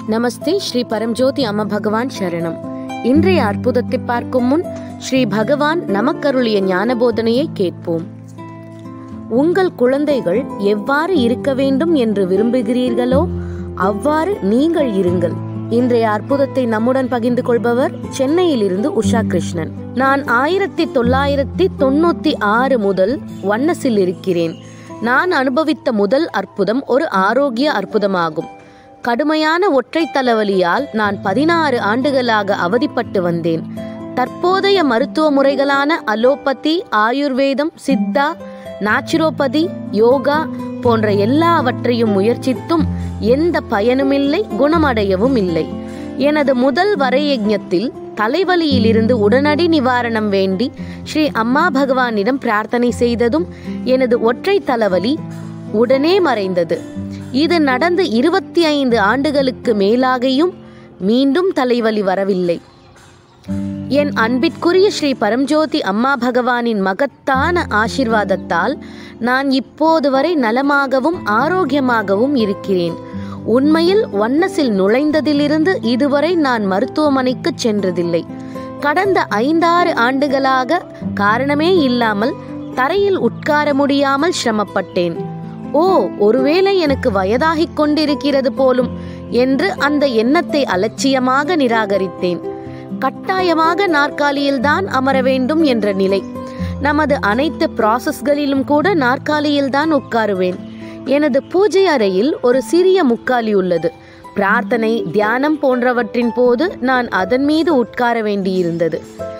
நமஸ்தே ஸ்ரீ பரம்ஜோதி அம்ம பகவான் சரணம் இன்றைய அற்புதத்தை பார்க்கும் முன் ஸ்ரீ பகவான் நமக்கருளிய ஞான போதனையை கேட்போம் உங்கள் குழந்தைகள் எவ்வாறு இருக்க வேண்டும் என்று விரும்புகிறீர்களோ அவ்வாறு நீங்கள் இருங்கள் இன்றைய அற்புதத்தை நம்முடன் பகிர்ந்து கொள்பவர் சென்னையில் இருந்து உஷா கிருஷ்ணன் நான் ஆயிரத்தி தொள்ளாயிரத்தி தொண்ணூத்தி ஆறு முதல் வண்ணஸில் இருக்கிறேன் நான் அனுபவித்த முதல் அற்புதம் ஒரு ஆரோக்கிய அற்புதமாகும் கடுமையான ஒற்றை தலைவலியால் நான் பதினாறு ஆண்டுகளாக அவதிப்பட்டு வந்தேன் தற்போதைய மருத்துவ முறைகளான அலோபதி ஆயுர்வேதம் சித்தா நாச்சுரோபதி யோகா போன்ற எல்லாவற்றையும் முயற்சித்தும் எந்த பயனுமில்லை குணமடையவும் இல்லை எனது முதல் வரையஜத்தில் தலைவலியிலிருந்து உடனடி நிவாரணம் வேண்டி ஸ்ரீ அம்மா பகவானிடம் பிரார்த்தனை செய்ததும் எனது ஒற்றை தலைவலி உடனே மறைந்தது இது நடந்து இருபத்தி ஐந்து ஆண்டுகளுக்கு மேலாகியும் மீண்டும் தலைவலி வரவில்லை என் அன்பிற்குரிய ஸ்ரீ பரம்ஜோதி அம்மா பகவானின் மகத்தான ஆசிர்வாதத்தால் நான் இப்போது வரை நலமாகவும் ஆரோக்கியமாகவும் இருக்கிறேன் உண்மையில் வண்ணஸில் நுழைந்ததிலிருந்து இதுவரை நான் மருத்துவமனைக்கு சென்றதில்லை கடந்த ஐந்தாறு ஆண்டுகளாக காரணமே இல்லாமல் தரையில் உட்கார முடியாமல் சிரமப்பட்டேன் ஓ ஒருவேளை எனக்கு வயதாகிக் கொண்டிருக்கிறது போலும் என்று அந்த எண்ணத்தை அலட்சியமாக நிராகரித்தேன் கட்டாயமாக நாற்காலியில்தான் அமர வேண்டும் என்ற நிலை நமது அனைத்து ப்ராசஸ்களிலும் கூட நாற்காலியில்தான் உட்காருவேன் எனது பூஜை அறையில் ஒரு சிறிய முக்காலி உள்ளது பிரார்த்தனை தியானம் போன்றவற்றின் போது நான் அதன் மீது உட்கார வேண்டியிருந்தது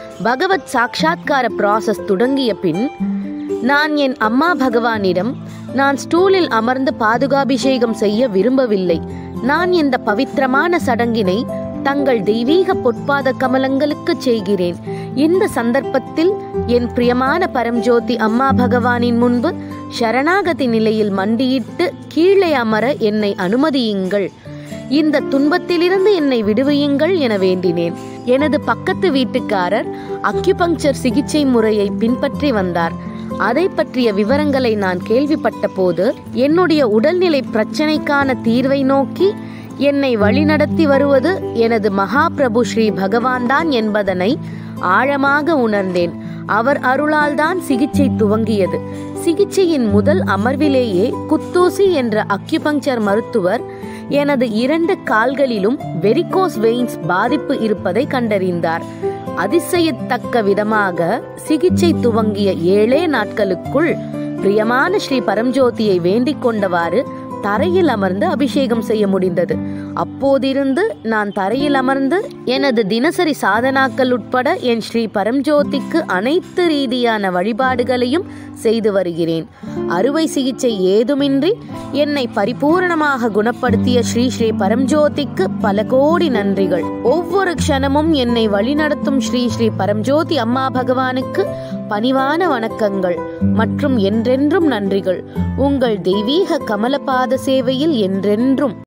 பகவத் சாட்சாத்கார ப்ராசஸ் தொடங்கிய பின் நான் என் அம்மா பகவானிடம் நான் ஸ்டூலில் அமர்ந்து பாதுகாபிஷேகம் செய்ய விரும்பவில்லை நான் இந்த பவித்திரமான சடங்கினை தங்கள் தெய்வீக பொற்பாத கமலங்களுக்கு செய்கிறேன் இந்த சந்தர்ப்பத்தில் என் பிரியமான பரம்ஜோதி அம்மா பகவானின் முன்பு சரணாகதி நிலையில் மண்டியிட்டு கீழே அமர என்னை அனுமதியுங்கள் இந்த துன்பத்திலிருந்து என்னை விடுவியுங்கள் என வேண்டினேன் எனது பக்கத்து வீட்டுக்காரர் அக்யூபங்சர் சிகிச்சை முறையை பின்பற்றி வந்தார் அதை பற்றிய விவரங்களை நான் கேள்விப்பட்ட போது என்னுடைய உடல்நிலை பிரச்சனைக்கான தீர்வை நோக்கி என்னை வழிநடத்தி வருவது எனது மகாபிரபு ஸ்ரீ பகவான் தான் என்பதனை ஆழமாக உணர்ந்தேன் அவர் அருளால் தான் சிகிச்சை துவங்கியது சிகிச்சையின் முதல் அமர்விலேயே குத்தூசி என்ற அக்யூபங்சர் மருத்துவர் எனது இரண்டு கால்களிலும் வெரிகோஸ் வெயின்ஸ் பாதிப்பு இருப்பதை கண்டறிந்தார் அதிசயத்தக்க விதமாக சிகிச்சை துவங்கிய ஏழே நாட்களுக்குள் பிரியமான ஸ்ரீ பரம்ஜோதியை வேண்டிக் கொண்டவாறு தரையில் அமர்ந்து அபிஷேகம் செய்ய முடிந்தது அப்போதிருந்து நான் தரையில் அமர்ந்து எனது தினசரி சாதனாக்கள் உட்பட என் ஸ்ரீ பரம்ஜோதிக்கு அனைத்து ரீதியான வழிபாடுகளையும் செய்து வருகிறேன் அறுவை சிகிச்சை ஏதுமின்றி என்னை பரிபூரணமாக குணப்படுத்திய ஸ்ரீ ஸ்ரீ பரம்ஜோதிக்கு பல கோடி நன்றிகள் ஒவ்வொரு க்ஷணமும் என்னை வழிநடத்தும் ஸ்ரீ ஸ்ரீ பரம்ஜோதி அம்மா பகவானுக்கு பணிவான வணக்கங்கள் மற்றும் என்றென்றும் நன்றிகள் உங்கள் தெய்வீக கமலபாத சேவையில் என்றென்றும்